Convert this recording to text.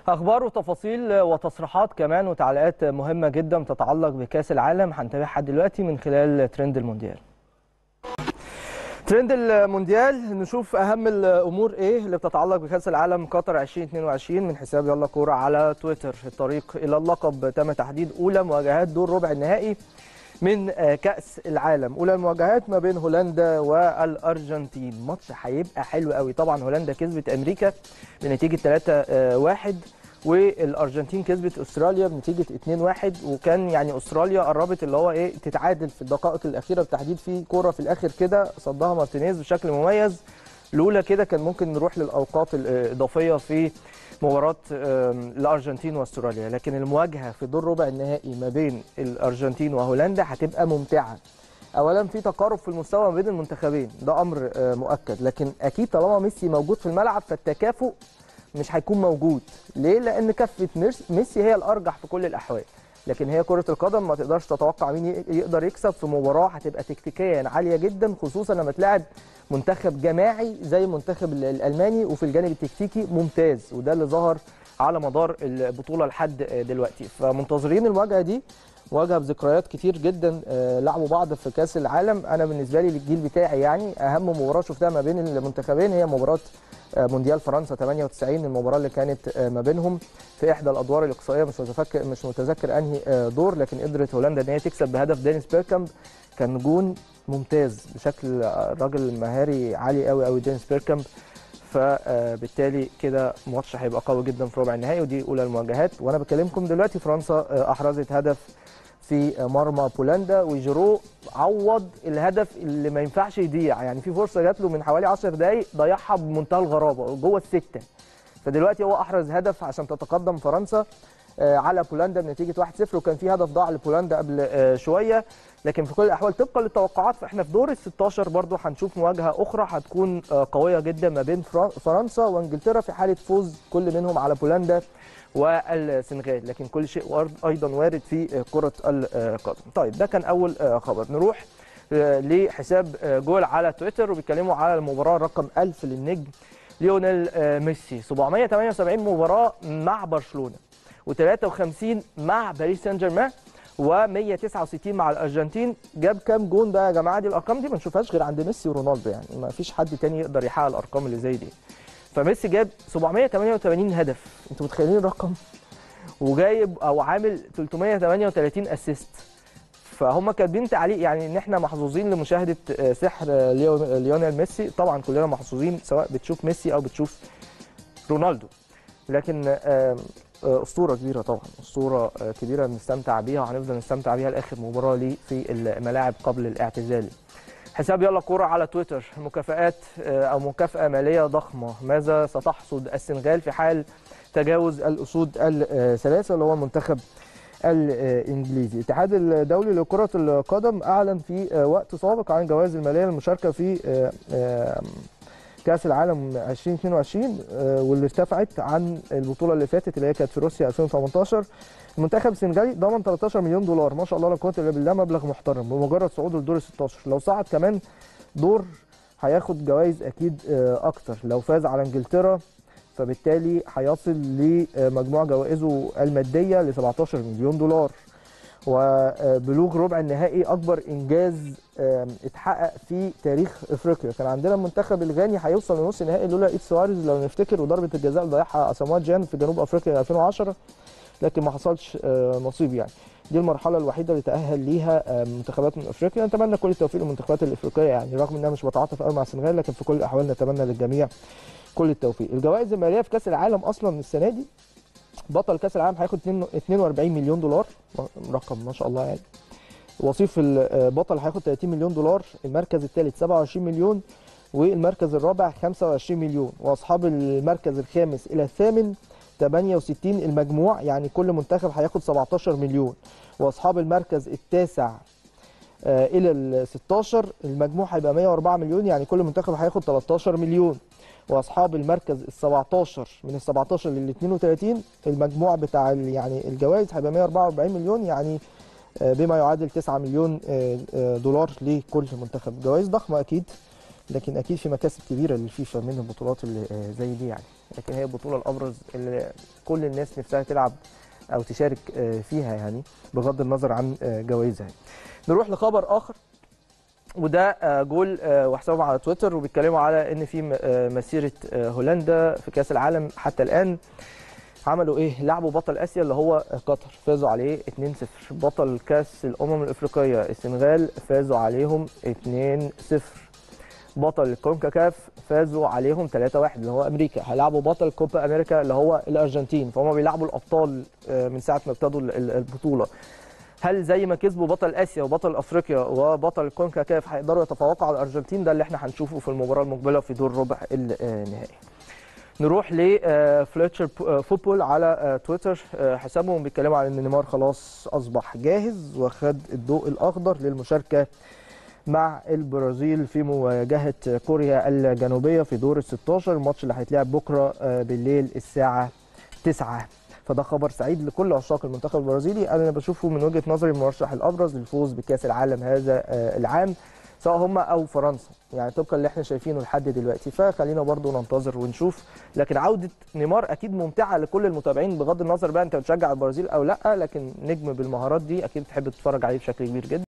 اخبار وتفاصيل وتصريحات كمان وتعليقات مهمه جدا تتعلق بكاس العالم هنتابعها دلوقتي من خلال ترند المونديال ترند المونديال نشوف اهم الامور ايه اللي بتتعلق بكاس العالم قطر 2022 من حساب يلا كوره على تويتر الطريق الى اللقب تم تحديد اولى مواجهات دور ربع النهائي من كاس العالم اولى المواجهات ما بين هولندا والارجنتين ماتش هيبقى حلو قوي طبعا هولندا كسبت امريكا بنتيجه 3-1 والارجنتين كسبت استراليا بنتيجه 2-1 وكان يعني استراليا قربت اللي هو ايه تتعادل في الدقائق الاخيره بالتحديد في كوره في الاخر كده صدها مارتينيز بشكل مميز لولا كده كان ممكن نروح للاوقات الاضافيه في مباراه الارجنتين واستراليا لكن المواجهه في دور ربع النهائي ما بين الارجنتين وهولندا هتبقى ممتعه اولا في تقارب في المستوى ما بين المنتخبين ده امر مؤكد لكن اكيد طالما ميسي موجود في الملعب فالتكافؤ مش هيكون موجود ليه لان كفه ميسي هي الارجح في كل الاحوال لكن هي كره القدم ما تقدرش تتوقع مين يقدر يكسب في مباراه هتبقى تكتيكيا عاليه جدا خصوصا لما تلاعب منتخب جماعي زي المنتخب الالماني وفي الجانب التكتيكي ممتاز وده اللي ظهر على مدار البطوله لحد دلوقتي فمنتظرين المواجهه دي مواجهه بذكريات كتير جدا لعبوا بعض في كاس العالم انا بالنسبه لي للجيل بتاعي يعني اهم مباراه شفتها ما بين المنتخبين هي مباراه مونديال فرنسا 98 المباراه اللي كانت ما بينهم في احدى الادوار الاقصائيه مش متذكر مش متذكر انهي دور لكن قدرت هولندا ان هي تكسب بهدف دينيس بيركامب كان جون ممتاز بشكل راجل مهاري عالي قوي قوي دينيس بيركامب فبالتالي كده ماتش هيبقى قوي جدا في ربع النهائي ودي اولى المواجهات وانا بكلمكم دلوقتي فرنسا احرزت هدف في مرمى بولندا وجيرو عوض الهدف اللي ما ينفعش يضيع يعني في فرصه جات له من حوالي 10 دقائق ضيعها بمنتهى الغرابه جوه السته فدلوقتي هو احرز هدف عشان تتقدم فرنسا على بولندا بنتيجه 1-0 وكان في هدف ضاع لبولندا قبل شويه لكن في كل الاحوال طبقا للتوقعات فاحنا في دور ال 16 برضو هنشوف مواجهه اخرى هتكون قويه جدا ما بين فرنسا وانجلترا في حاله فوز كل منهم على بولندا والسنغال لكن كل شيء ايضا وارد في كره القدم طيب ده كان اول خبر نروح لحساب جول على تويتر وبيتكلموا على المباراه رقم 1000 للنجم ليونيل ميسي 778 مباراه مع برشلونه و53 مع باريس سان جيرمان و169 مع الارجنتين جاب كام جون بقى يا جماعه دي الارقام دي ما نشوفهاش غير عند ميسي ورونالدو يعني ما فيش حد تاني يقدر يحقق الارقام اللي زي دي فميسي جاب 788 هدف انتوا متخيلين الرقم وجايب او عامل 338 اسيست فهم كاتبين تعليق يعني ان احنا محظوظين لمشاهده سحر ليونيل ميسي طبعا كلنا محظوظين سواء بتشوف ميسي او بتشوف رونالدو لكن اسطوره كبيره طبعا اسطوره كبيره بنستمتع بيها وهنفضل نستمتع بيها لاخر مباراه ليه في الملاعب قبل الاعتزال حساب يلا كوره على تويتر مكافآت او مكافاه ماليه ضخمه ماذا ستحصد السنغال في حال تجاوز الاسود الثلاثه اللي هو المنتخب الانجليزي الاتحاد الدولي لكره القدم اعلن في وقت سابق عن جوائز الماليه للمشاركه في كاس العالم 2022 واللي ارتفعت عن البطوله اللي فاتت اللي هي كانت في روسيا 2018 المنتخب السنغالي ضمن 13 مليون دولار ما شاء الله لا قوه الا بالله مبلغ محترم بمجرد صعوده لدور ال 16 لو صعد كمان دور هياخد جوائز اكيد اكتر لو فاز على انجلترا فبالتالي هيصل لمجموع جوائزه الماديه ل 17 مليون دولار وبلوغ ربع النهائي اكبر انجاز اتحقق في تاريخ افريقيا كان عندنا المنتخب الغاني هيوصل لنص النهائي لولا ايد سواريز لو نفتكر وضربه الجزاء اللي ضيعها اساموات جان في جنوب افريقيا 2010 لكن ما حصلش نصيب يعني دي المرحله الوحيده اللي تاهل ليها منتخبات من افريقيا نتمنى كل التوفيق للمنتخبات الافريقيه يعني رغم ان انا مش بتعاطف قوي مع السنغال لكن في كل الاحوال نتمنى للجميع كل التوفيق الجوائز الماليه في كاس العالم اصلا السنه دي بطل كاس العالم هياخد 42 مليون دولار رقم ما شاء الله يعني وصيف البطل هياخد 30 مليون دولار المركز الثالث 27 مليون والمركز الرابع 25 مليون واصحاب المركز الخامس الى الثامن 68 المجموع يعني كل منتخب هياخد 17 مليون واصحاب المركز التاسع الى ال 16 المجموع هيبقى 104 مليون يعني كل منتخب هياخد 13 مليون واصحاب المركز ال 17 من ال 17 لل 32 المجموع بتاع يعني الجوائز هيبقى 144 مليون يعني بما يعادل 9 مليون دولار لكل منتخب جوائز ضخمه اكيد لكن اكيد في مكاسب كبيره للفيفا من البطولات اللي زي دي يعني لكن هي البطوله الابرز اللي كل الناس نفسها تلعب او تشارك آه، فيها يعني بغض النظر عن آه، جوائزها نروح لخبر اخر وده آه، جول آه، وحسابهم على تويتر وبيتكلموا على ان في م- آه، مسيره آه، هولندا في كاس العالم حتى الان عملوا ايه؟ لعبوا بطل اسيا اللي هو قطر فازوا عليه 2-0 بطل كاس الامم الافريقيه السنغال فازوا عليهم 2-0 بطل الكونكاكاف فازوا عليهم 3-1 اللي هو امريكا هيلعبوا بطل كوبا امريكا اللي هو الارجنتين فهم بيلعبوا الابطال آه، من ساعه ما ابتدوا ال- ال- البطوله هل زي ما كسبوا بطل اسيا وبطل افريقيا وبطل الكونكاكاف هيقدروا يتفوقوا على الارجنتين ده اللي احنا هنشوفه في المباراه المقبله في دور ربع النهائي نروح لفليتشر فوتبول على آه، تويتر آه، حسابهم بيتكلموا على ان نيمار خلاص اصبح جاهز وخد الضوء الاخضر للمشاركه مع البرازيل في مواجهه كوريا الجنوبيه في دور ال 16 الماتش اللي هيتلعب بكره آه، بالليل الساعه 9 فده خبر سعيد لكل عشاق المنتخب البرازيلي انا بشوفه من وجهه نظري المرشح الابرز للفوز بكاس العالم هذا آه، العام سواء هم او فرنسا يعني طبقا اللي احنا شايفينه لحد دلوقتي فخلينا برضو ننتظر ونشوف لكن عوده نيمار اكيد ممتعه لكل المتابعين بغض النظر بقى انت بتشجع البرازيل او لا لكن نجم بالمهارات دي اكيد بتحب تتفرج عليه بشكل كبير جدا